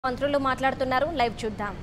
మంత్రులు మాట్లాడుతున్నారు లైవ్ చూద్దాం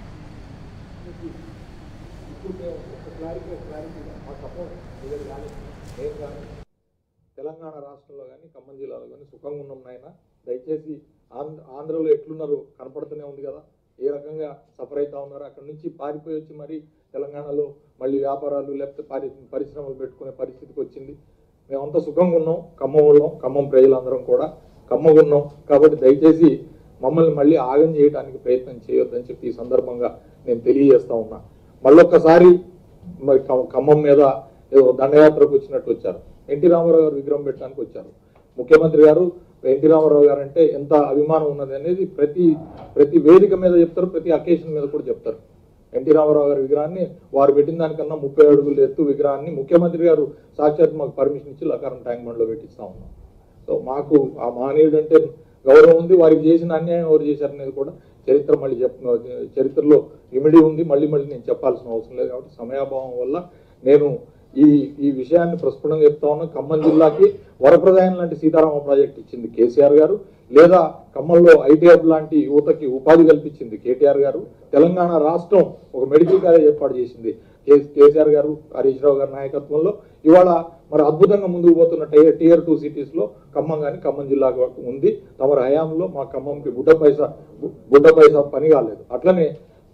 తెలంగాణ రాష్ట్రంలో కానీ ఖమ్మం జిల్లాలో కానీ సుఖంగా ఉన్నాం నాయన దయచేసి ఆంధ్ర ఆంధ్రలో ఎట్లున్నారు కనపడుతూనే ఉంది కదా ఏ రకంగా సఫర్ అవుతా ఉన్నారు అక్కడ నుంచి పారిపోయి వచ్చి మరి తెలంగాణలో మళ్ళీ వ్యాపారాలు లేకపోతే పరి పరిశ్రమలు పెట్టుకునే పరిస్థితికి వచ్చింది మేమంతా సుఖంగా ఉన్నాం ఖమ్మం ఉన్నాం ఖమ్మం ప్రజలందరం కూడా ఖమ్మంగా ఉన్నాం కాబట్టి దయచేసి మమ్మల్ని మళ్ళీ ఆగం చేయడానికి ప్రయత్నం చేయొద్దని చెప్పి ఈ సందర్భంగా నేను తెలియజేస్తా ఉన్నా మళ్ళొక్కసారి మరి ఖ- ఖమ్మం మీద ఏదో దండయాత్రకు వచ్చినట్టు వచ్చారు ఎన్టీ రామారావు గారు విగ్రహం పెట్టడానికి వచ్చారు ముఖ్యమంత్రి గారు ఎన్టీ రామారావు గారు అంటే ఎంత అభిమానం ఉన్నది అనేది ప్రతి ప్రతి వేదిక మీద చెప్తారు ప్రతి అకేషన్ మీద కూడా చెప్తారు ఎన్టీ రామారావు గారి విగ్రహాన్ని వారు పెట్టిన దానికన్నా ముప్పై అడుగులు ఎత్తు విగ్రహాన్ని ముఖ్యమంత్రి గారు సాక్షాత్ మాకు పర్మిషన్ ఇచ్చి లకారం ట్యాంక్ బండ్లో పెట్టిస్తా ఉన్నాం సో మాకు ఆ మహనీయుడు అంటే గౌరవం ఉంది వారికి చేసిన అన్యాయం ఎవరు చేశారనేది కూడా చరిత్ర మళ్ళీ చెప్ చరిత్రలో ఇమిడి ఉంది మళ్ళీ మళ్ళీ నేను చెప్పాల్సిన అవసరం లేదు కాబట్టి సమయాభావం వల్ల నేను ఈ ఈ విషయాన్ని ప్రస్ఫుటంగా చెప్తా ఉన్నా ఖమ్మం జిల్లాకి వరప్రదాయం లాంటి సీతారామ ప్రాజెక్ట్ ఇచ్చింది కేసీఆర్ గారు లేదా ఖమ్మంలో ఐటీ హబ్ లాంటి యువతకి ఉపాధి కల్పించింది కేటీఆర్ గారు తెలంగాణ రాష్ట్రం ఒక మెడికల్ కాలేజ్ ఏర్పాటు చేసింది కే- కేసీఆర్ గారు హరీష్ రావు గారి నాయకత్వంలో ఇవాళ మరి అద్భుతంగా ముందుకు పోతున్న టియర్ టియర్ టూ సిటీస్ లో ఖమ్మం కానీ ఖమ్మం జిల్లా ఉంది తమరి హయాంలో మా ఖమ్మంకి గుడ్డ పైసా గు- గుడ్డ పైసా పని కాలేదు అట్లనే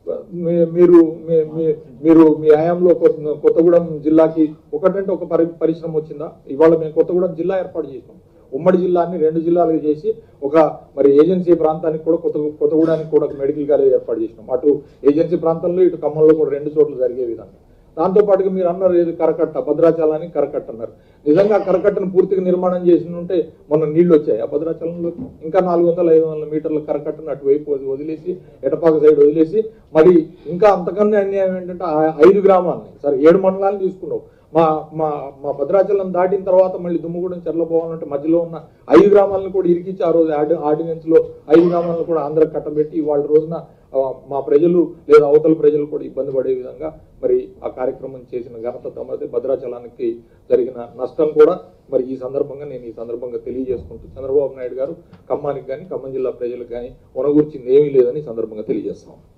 మీ- మీరు మీ- మీ- మీరు మీ హయాంలో కొత్త- కొత్తగూడెం జిల్లాకి ఒకటంటే ఒక పరి పరిశ్రమ వచ్చిందా ఇవాళ మేము కొత్తగూడెం జిల్లా ఏర్పాటు చేసినాం ఉమ్మడి జిల్లాని రెండు జిల్లాలుగా చేసి ఒక మరి ఏజెన్సీ ప్రాంతానికి కూడా కొత్త కొత్తగూడానికి కూడా ఒక మెడికల్ కాలేజ్ ఏర్పాటు చేసినాం అటు ఏజెన్సీ ప్రాంతంలో ఇటు ఖమ్మంలో కూడా రెండు చోట్ల జరిగే విధంగా దాంతో పాటుగా మీరు అన్నారు ఏది కరకట్ట భద్రాచలాన్ని కరకట్ట అన్నారు నిజంగా ఆ కరకట్టను పూర్తిగా నిర్మాణం చేసి ఉంటే మొన్న నీళ్లు వచ్చాయి ఆ భద్రాచలంలో ఇంకా నాలుగు వందల ఐదు వందల మీటర్ల కరకట్టను అటువైపు వది- వదిలేసి ఎటపాక సైడ్ వదిలేసి మరి ఇంకా అంతకన్నా అన్యాయం ఏంటంటే ఆ ఐదు గ్రామాలని సరే ఏడు మండలాన్ని తీసుకున్నావు మా మా మా భద్రాచలం దాటిన తర్వాత మళ్ళీ దుమ్ముగూడెం చెర్లపోవాలంటే మధ్యలో ఉన్న ఐదు గ్రామాలను కూడా ఇరికించి ఆ రోజు ఆర్డి ఆర్డినెన్స్ లో ఐదు గ్రామాలను కూడా ఆంధ్ర కట్టబెట్టి వాళ్ళ రోజున ఆ, మా ప్రజలు లేదా అవతల ప్రజలు కూడా ఇబ్బంది పడే విధంగా మరి ఆ కార్యక్రమం చేసిన ఘనత తమదే భద్రాచలానికి జరిగిన నష్టం కూడా మరి ఈ సందర్భంగా నేను ఈ సందర్భంగా తెలియజేసుకుంటూ చంద్రబాబు నాయుడు గారు ఖమ్మానికి కానీ ఖమ్మం జిల్లా ప్రజలకు కానీ ఒనగూర్చింది ఏమీ లేదని ఈ సందర్భంగా తెలియజేస్తాం